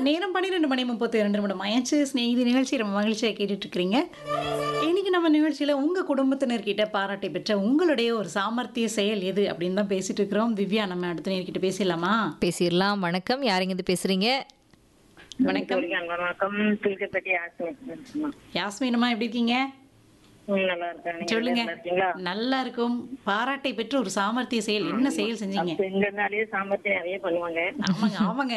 நேரம் பன்னிரெண்டு மணி முப்பத்தி இரண்டு நிமிடம் ஆயாச்சு ஸ்நேகிதி நிகழ்ச்சி ரொம்ப மகிழ்ச்சியாக கேட்டுட்டு இருக்கிறீங்க இன்னைக்கு நம்ம நிகழ்ச்சியில் உங்கள் குடும்பத்தினர்கிட்ட பாராட்டை பெற்ற உங்களுடைய ஒரு சாமர்த்திய செயல் எது அப்படின்னு தான் பேசிட்டு இருக்கிறோம் திவ்யா நம்ம அடுத்த நேர்கிட்ட பேசலாமா பேசிடலாம் வணக்கம் யாருங்க இது பேசுறீங்க வணக்கம் வணக்கம் திருக்கப்பட்டி ஆசிரியர் யாஸ்மினமா எப்படி இருக்கீங்க நல்லா இருக்கேன் நீங்க சொல்லுங்க நல்லா இருக்கீங்களா நல்லா இருக்கும் பாராட்டை பெற்ற ஒரு சாமர்த்திய செயல் என்ன செயல் செஞ்சீங்க பெண்கள்னாலே சாமர்த்தியம் நிறைய பண்ணுவாங்க ஆமாங்க ஆமாங்க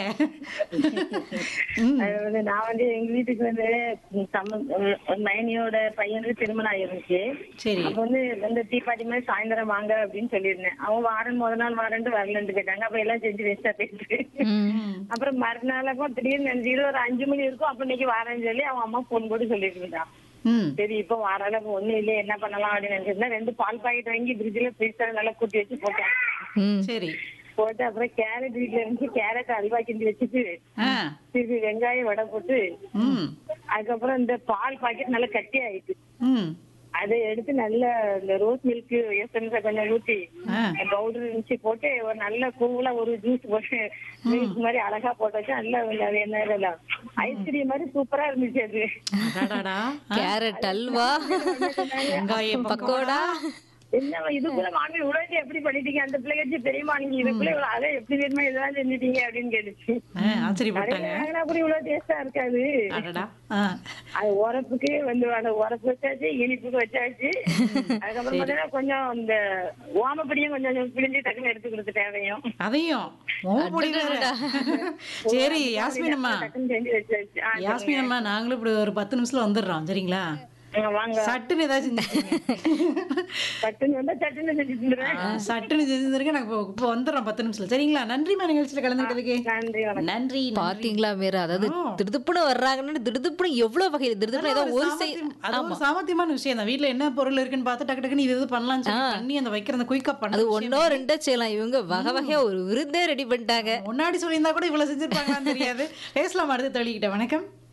ம், அது வந்து நான் வந்து எங்க வீட்டுக்கு வந்து சம்ம நயனியோட பையனுக்கு திருமணம் ஆயிருந்துச்சு சரி அப்ப வந்து இந்த தீபாவளி மாதிரி சாயந்தரம் வாங்க அப்படின்னு சொல்லியிருந்தேன் அவன் வாரன் முத நாள் வாரன்ட்டு வரலன்ட்டு கேட்டாங்க அப்ப எல்லாம் செஞ்சு வேஸ்டா போயிட்டு ம், அப்புறம் மறுநாள் அப்போ திடீர்னு நினைச்சிட்டு ஒரு அஞ்சு மணி இருக்கும் அப்ப இன்னைக்கு வாரேன்னு சொல்லி அவன் அம்மா போன் போட்டு சொல்லிட்டு இருந்தான் ம் சரி இப்ப வாரால ஒண்ணும் இல்ல என்ன பண்ணலாம் அப்படின்னு நினைச்சிருந்தா ரெண்டு பால் பாக்கெட் வாங்கி ஃப்ரிட்ஜ்ல ஃப்ரீசர் நல்லா கூட்டி வச்சு போட்டேன் ம் சரி போட்டு அப்புறம் கேரட் வீட்ல இருந்து கேரட் அல்வா கிண்டி வச்சுட்டு ஆ திருப்பி வெங்காயம் வடை போட்டு ம் அதுக்கப்புறம் இந்த பால் பாக்கெட் நல்லா கட்டி ஆயிட்டு ம் அதை எடுத்து நல்ல இந்த ரோஸ் மில்க் எசன்ஸ கொஞ்சம் ஊத்தி ஆ பவுடர் இருந்துச்சு போட்டு ஒரு நல்ல கூலா ஒரு ஜூஸ் போட்டு ஜூஸ் மாதிரி அழகா போட்டு வச்சு நல்ல அது என்ன ஐஸ்கிரீம் மாதிரி சூப்பரா இருந்துச்சு அது அடாடாடா. ஆ, கேரட் அல்வா வெங்காய பக்கோடா என்ன இதுக்குள்ள மாமி உலகத்தை எப்படி பண்ணிட்டீங்க அந்த பிள்ளை வச்சு பெரியமா நீங்க இதுக்குள்ள இவ்வளவு அதை எப்படி தெரியுமா இதெல்லாம் செஞ்சுட்டீங்க அப்படின்னு கேட்டுச்சு ஆ, ஆச்சரியப்பட்டாங்க வாங்கினா கூட இவ்வளவு டேஸ்டா இருக்காது அடடா ஆ, அது உரப்புக்கு வந்து அந்த உரப்பு வச்சாச்சு இனிப்புக்கு வச்சாச்சு அதுக்கப்புறம் பாத்தீங்கன்னா கொஞ்சம் இந்த ஓமப்படியும் கொஞ்சம் பிழிஞ்சு டக்குன்னு எடுத்து கொடுத்து தேவையும் அதையும் ஓமப்பொடி வேற. சரி யாஸ்மினம்மா டக்குன்னு செஞ்சு வச்சாச்சு ஆ, யாஸ்மினம்மா நாங்களும் இப்படி ஒரு பத்து நிமிஷத்துல வந்துடுறோம் சரிங்களா ஆ, வாங்க சட்டுன்னு ஏதாச்சும் செஞ்சுக்கோங்க. சட்டுன்னு வந்தா சட்டுன்னு செஞ்சு தந்துடுறேன் ஆ, சட்டுன்னு செஞ்சுருங்க நாங்க இப்போ இப்போ வந்துடுறோம் பத்து நிமிஷத்துல சரிங்களா நன்றிமா நிகழ்ச்சியில கலந்துக்கிட்டதுக்கு நன்றி வணக்கம் நன்றி நன்றி. பாத்தீங்களா மீரா அதாவது ஆ. திடுதுப்புன்னு வர்றாங்கன்னு திடுதுப்புன்னு எவ்வளவு வகையில் திடுதுப்புன்னு ஏதோ அது ஒரு ஒரு செய் சாமர்த்தியம். அது ஒரு சாமர்த்தியமான விஷயம் தான் வீட்ல என்ன பொருள் இருக்குன்னு பார்த்து டக்கு டக்குன்னு இது இது பண்ணலாம்னு சொல்லி பண்ணி அந்த வைக்கிற அந்த குயிக்கா பண்ண அது ஒன்னோ ரெண்டோ செய்யலாம் இவங்க வகை வகையா ஒரு விருந்தே ரெடி பண்ணிட்டாங்க முன்னாடி சொல்லியிருந்தா கூட இவ்வளவு செஞ்சிருப்பாங்களான்னு தெரியாது பேசலாம் அடுத்து தள்ளிக்கிட்ட வணக்கம்